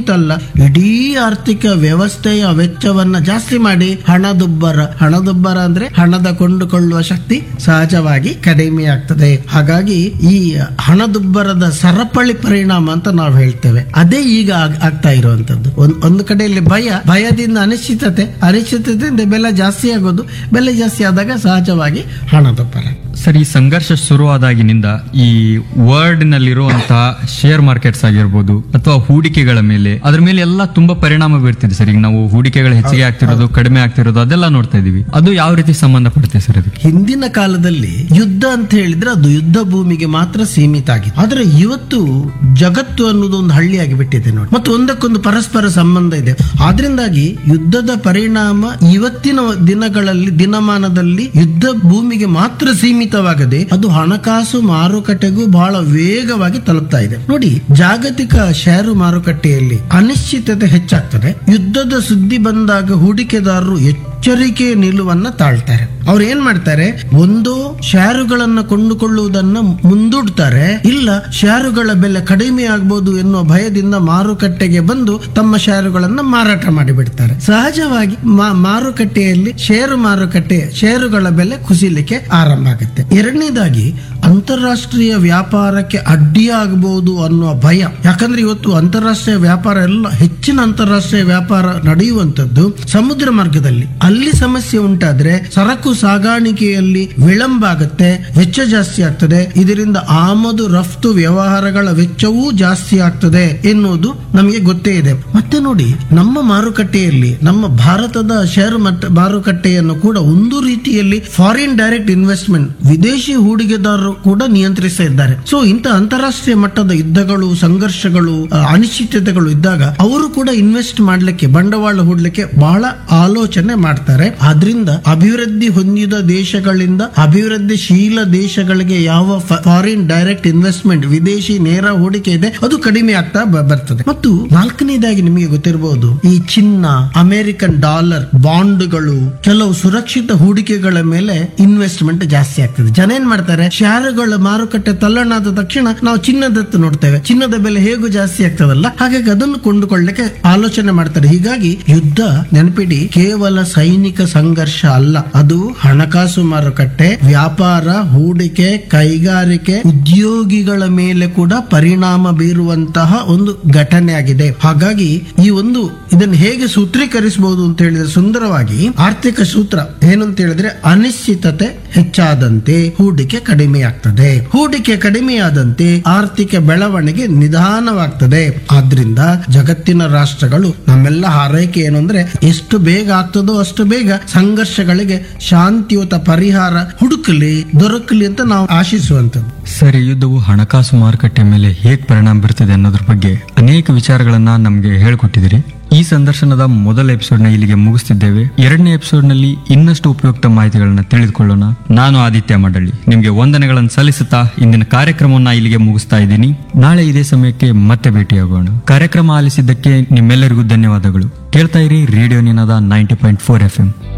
ಸೀಮಿತ ಅಲ್ಲ ಇಡೀ ಆರ್ಥಿಕ ವ್ಯವಸ್ಥೆಯ ವೆಚ್ಚವನ್ನ ಜಾಸ್ತಿ ಮಾಡಿ ಹಣದುಬ್ಬರ ಹಣದುಬ್ಬರ ಅಂದ್ರೆ ಹಣದ ಕೊಂಡುಕೊಳ್ಳುವ ಶಕ್ತಿ ಸಹಜವಾಗಿ ಕಡಿಮೆ ಆಗ್ತದೆ ಹಾಗಾಗಿ ಈ ಹಣದುಬ್ಬರದ ಸರಪಳಿ ಪರಿಣಾಮ ಅಂತ ನಾವು ಹೇಳ್ತೇವೆ ಅದೇ ಈಗ ಆಗ್- ಆಗ್ತಾ ಇರುವಂತದ್ದು ಒಂದ್- ಒಂದು ಕಡೆಯಲ್ಲಿ ಭಯ ಭಯದಿಂದ ಅನಿಶ್ಚಿತತೆ ಅನಿಶ್ಚಿತತೆಯಿಂದ ಬೆಲೆ ಜಾಸ್ತಿ ಆಗೋದು ಬೆಲೆ ಜಾಸ್ತಿ ಆದಾಗ ಸಹಜವಾಗಿ ಹಣದುಬ್ಬರ ಸರ್ ಈ ಸಂಘರ್ಷ ಶುರುವಾದಾಗಿನಿಂದ ಈ ವರ್ಲ್ಡ್ ನಲ್ಲಿರುವಂತಹ ಶೇರ್ ಮಾರ್ಕೆಟ್ಸ್ ಆಗಿರ್ಬೋದು ಅಥವಾ ಹೂಡಿಕೆಗಳ ಮೇಲೆ ಅದ್ರ ಮೇಲೆ ಎಲ್ಲ ತುಂಬಾ ಪರಿಣಾಮ ಬೀರ್ತಿದೆ ಸರ್ ಈಗ ನಾವು ಹೂಡಿಕೆಗಳು ಹೆಚ್ಚಿಗೆ ಆಗ್ತಿರೋದು ಕಡಿಮೆ ಆಗ್ತಿರೋದು ಅದೆಲ್ಲ ನೋಡ್ತಾ ಇದೀವಿ ಅದು ಯಾವ ರೀತಿ ಸಂಬಂಧ ಪಡುತ್ತೆ ಸರ್ ಅದಕ್ಕೆ ಹಿಂದಿನ ಕಾಲದಲ್ಲಿ ಯುದ್ಧ ಅಂತ ಹೇಳಿದ್ರೆ ಅದು ಯುದ್ಧ ಭೂಮಿಗೆ ಮಾತ್ರ ಸೀಮಿತ ಆಗಿತ್ತು ಆದ್ರೆ ಇವತ್ತು ಜಗತ್ತು ಅನ್ನೋದು ಒಂದು ಹಳ್ಳಿಯಾಗಿ ಬಿಟ್ಟಿದೆ ನೋಡಿ ಮತ್ತು ಒಂದಕ್ಕೊಂದು ಪರಸ್ಪರ ಸಂಬಂಧ ಇದೆ ಆದ್ರಿಂದಾಗಿ ಯುದ್ಧದ ಪರಿಣಾಮ ಇವತ್ತಿನ ದಿನಗಳಲ್ಲಿ ದಿನಮಾನದಲ್ಲಿ ಯುದ್ಧ ಭೂಮಿಗೆ ಮಾತ್ರ ಸೀಮಿತವಾಗದೆ ಅದು ಹಣಕಾಸು ಮಾರುಕಟ್ಟೆಗೂ ಬಹಳ ವೇಗವಾಗಿ ತಲುಪ್ತಾ ಇದೆ ನೋಡಿ ಜಾಗತಿಕ ಷೇರು ಮಾರುಕಟ್ಟೆಯಲ್ಲಿ ಅನಿಶ್ಚಿತತೆ ಹೆಚ್ಚಾಗ್ತದೆ ಯುದ್ಧದ ಸುದ್ದಿ ಬಂದಾಗ ಹೂಡಿಕೆದಾರರು ಎಚ್ಚರಿಕೆ ನಿಲುವನ್ನ ತಾಳ್ತಾರೆ ಅವ್ರು ಏನ್ ಮಾಡ್ತಾರೆ ಒಂದು ಷೇರುಗಳನ್ನ ಕೊಂಡುಕೊಳ್ಳುವುದನ್ನ ಮುಂದೂಡ್ತಾರೆ ಇಲ್ಲ ಷೇರುಗಳ ಬೆಲೆ ಕಡಿಮೆ ಆಗ್ಬೋದು ಎನ್ನುವ ಭಯದಿಂದ ಮಾರುಕಟ್ಟೆಗೆ ಬಂದು ತಮ್ಮ ಷೇರುಗಳನ್ನ ಮಾರಾಟ ಮಾಡಿಬಿಡ್ತಾರೆ ಸಹಜವಾಗಿ ಮಾ- ಮಾರುಕಟ್ಟೆಯಲ್ಲಿ ಷೇರು ಮಾರುಕಟ್ಟೆ ಷೇರುಗಳ ಬೆಲೆ ಕುಸಿಲಿಕ್ಕೆ ಆರಂಭ ಆಗುತ್ತೆ ಎರಡನೇದಾಗಿ ಅಂತಾರಾಷ್ಟ್ರೀಯ ವ್ಯಾಪಾರಕ್ಕೆ ಅಡ್ಡಿಯಾಗಬಹುದು ಅನ್ನುವ ಭಯ ಯಾಕಂದ್ರೆ ಇವತ್ತು ಅಂತಾರಾಷ್ಟ್ರೀಯ ವ್ಯಾಪಾರ ಎಲ್ಲ ಹೆಚ್ಚಿನ ಅಂತಾರಾಷ್ಟ್ರೀಯ ವ್ಯಾಪಾರ ನಡೆಯುವಂತದ್ದು ಸಮುದ್ರ ಮಾರ್ಗದಲ್ಲಿ ಅಲ್ಲಿ ಸಮಸ್ಯೆ ಉಂಟಾದ್ರೆ ಸರಕು ಸಾಗಾಣಿಕೆಯಲ್ಲಿ ವಿಳಂಬ ಆಗುತ್ತೆ ವೆಚ್ಚ ಜಾಸ್ತಿ ಆಗ್ತದೆ ಇದರಿಂದ ಆಮದು ರಫ್ತು ವ್ಯವಹಾರಗಳ ವೆಚ್ಚವೂ ಜಾಸ್ತಿ ಆಗ್ತದೆ ಎನ್ನುವುದು ನಮಗೆ ಗೊತ್ತೇ ಇದೆ ಮತ್ತೆ ನೋಡಿ ನಮ್ಮ ಮಾರುಕಟ್ಟೆಯಲ್ಲಿ ನಮ್ಮ ಭಾರತದ ಷೇರು ಮಟ್ಟ ಮಾರುಕಟ್ಟೆಯನ್ನು ಕೂಡ ಒಂದು ರೀತಿಯಲ್ಲಿ ಫಾರಿನ್ ಡೈರೆಕ್ಟ್ ಇನ್ವೆಸ್ಟ್ಮೆಂಟ್ ವಿದೇಶಿ ಹೂಡಿಕೆದಾರರು ಕೂಡ ನಿಯಂತ್ರಿಸ್ತಾ ಇದ್ದಾರೆ ಸೊ ಇಂಥ ಅಂತಾರಾಷ್ಟ್ರೀಯ ಮಟ್ಟದ ಯುದ್ಧಗಳು ಸಂಘರ್ಷಗಳು ಆ, ಅನಿಶ್ಚಿತತೆಗಳು ಇದ್ದಾಗ ಅವರು ಕೂಡ ಇನ್ವೆಸ್ಟ್ ಮಾಡ್ಲಿಕ್ಕೆ ಬಂಡವಾಳ ಹೂಡ್ಲಿಕ್ಕೆ ಬಹಳ ಆಲೋಚನೆ ಮಾಡ್ತಾರೆ ಆದ್ರಿಂದ ಅಭಿವೃದ್ಧಿ ಹೊಂದಿದ ದೇಶಗಳಿಂದ ಅಭಿವೃದ್ಧಿಶೀಲ ದೇಶಗಳಿಗೆ ಯಾವ ಫಾರಿನ್ ಡೈರೆಕ್ಟ್ ಇನ್ವೆಸ್ಟ್ಮೆಂಟ್ ವಿದೇಶಿ ನೇರ ಹೂಡಿಕೆ ಇದೆ ಅದು ಕಡಿಮೆ ಆಗ್ತಾ ಬ- ಬರ್ತದೆ ಮತ್ತು ನಾಲ್ಕನೇದಾಗಿ ನಿಮಗೆ ಗೊತ್ತಿರಬಹುದು ಈ ಚಿನ್ನ ಅಮೆರಿಕನ್ ಡಾಲರ್ ಬಾಂಡ್ಗಳು ಕೆಲವು ಸುರಕ್ಷಿತ ಹೂಡಿಕೆಗಳ ಮೇಲೆ ಇನ್ವೆಸ್ಟ್ಮೆಂಟ್ ಜಾಸ್ತಿ ಆಗ್ತದೆ ಜನ ಏನ್ ಮಾಡ್ತಾರೆ ಷೇರುಗಳ ಮಾರುಕಟ್ಟೆ ತಲ್ಲಣಾದ ತಕ್ಷಣ ನಾವು ಚಿನ್ನದತ್ತ ನೋಡ್ತೇವೆ ಚಿನ್ನದ ಬೆಲೆ ಹೇಗೂ ಜಾಸ್ತಿ ಆಗ್ತದಲ್ಲ ಹಾಗಾಗಿ ಅದನ್ನು ಕೊಂಡುಕೊಳ್ಳಲಿಕ್ಕೆ ಆಲೋಚನೆ ಮಾಡ್ತಾರೆ ಹೀಗಾಗಿ ಯುದ್ಧ ನೆನಪಿಡಿ ಕೇವಲ ಸೈನಿಕ ಸಂಘರ್ಷ ಅಲ್ಲ ಅದು ಹಣಕಾಸು ಮಾರುಕಟ್ಟೆ ವ್ಯಾಪಾರ ಹೂಡಿಕೆ ಕೈಗಾರಿಕೆ ಉದ್ಯೋಗಿಗಳ ಮೇಲೆ ಕೂಡ ಪರಿಣಾಮ ಬೀರುವಂತಹ ಒಂದು ಘಟನೆ ಆಗಿದೆ ಹಾಗಾಗಿ ಈ ಒಂದು ಇದನ್ನು ಹೇಗೆ ಸೂತ್ರೀಕರಿಸಬಹುದು ಅಂತ ಹೇಳಿದ್ರೆ ಸುಂದರವಾಗಿ ಆರ್ಥಿಕ ಸೂತ್ರ ಏನು ಅಂತ ಹೇಳಿದ್ರೆ ಅನಿಶ್ಚಿತತೆ ಹೆಚ್ಚಾದಂತೆ ಹೂಡಿಕೆ ಕಡಿಮೆ ಆಗ್ತದೆ ಹೂಡಿಕೆ ಕಡಿಮೆಯಾದಂತೆ ಆರ್ಥಿಕ ಬೆಳವಣಿಗೆ ನಿಧಾನವಾಗ್ತದೆ ಆದ್ರಿಂದ ಜಗತ್ತಿನ ರಾಷ್ಟ್ರಗಳು ನಮ್ಮೆಲ್ಲ ಹಾರೈಕೆ ಏನು ಅಂದ್ರೆ ಎಷ್ಟು ಬೇಗ ಆಗ್ತದೋ ಅಷ್ಟು ಬೇಗ ಸಂಘರ್ಷಗಳಿಗೆ ಶಾಂತಿಯುತ ಪರಿಹಾರ ಹುಡುಕಲಿ ದೊರಕಲಿ ಅಂತ ನಾವು ಆಶಿಸುವಂತದ್ದು ಸರ್ ಈ ಯುದ್ಧವು ಹಣಕಾಸು ಮಾರುಕಟ್ಟೆ ಮೇಲೆ ಹೇಗೆ ಪರಿಣಾಮ ಬೀರ್ತದೆ ಅನ್ನೋದ್ರ ಬಗ್ಗೆ ಅನೇಕ ವಿಚಾರಗಳನ್ನ ನಮಗೆ ಹೇಳ್ಕೊಟ್ಟಿದ್ದೀರಿ ಈ ಸಂದರ್ಶನದ ಮೊದಲ ಎಪಿಸೋಡ್ ನ ಇಲ್ಲಿಗೆ ಮುಗಿಸ್ತಿದ್ದೇವೆ ಎರಡನೇ ಎಪಿಸೋಡ್ ನಲ್ಲಿ ಇನ್ನಷ್ಟು ಉಪಯುಕ್ತ ಮಾಹಿತಿಗಳನ್ನ ತಿಳಿದುಕೊಳ್ಳೋಣ ನಾನು ಆದಿತ್ಯ ಮಂಡಳಿ ನಿಮ್ಗೆ ವಂದನೆಗಳನ್ನು ಸಲ್ಲಿಸುತ್ತಾ ಇಂದಿನ ಕಾರ್ಯಕ್ರಮವನ್ನ ಇಲ್ಲಿಗೆ ಮುಗಿಸ್ತಾ ಇದ್ದೀನಿ ನಾಳೆ ಇದೇ ಸಮಯಕ್ಕೆ ಮತ್ತೆ ಭೇಟಿಯಾಗೋಣ ಕಾರ್ಯಕ್ರಮ ಆಲಿಸಿದ್ದಕ್ಕೆ ನಿಮ್ಮೆಲ್ಲರಿಗೂ ಧನ್ಯವಾದಗಳು ಕೇಳ್ತಾ ಇರಿ radio Ninada ninety point four F M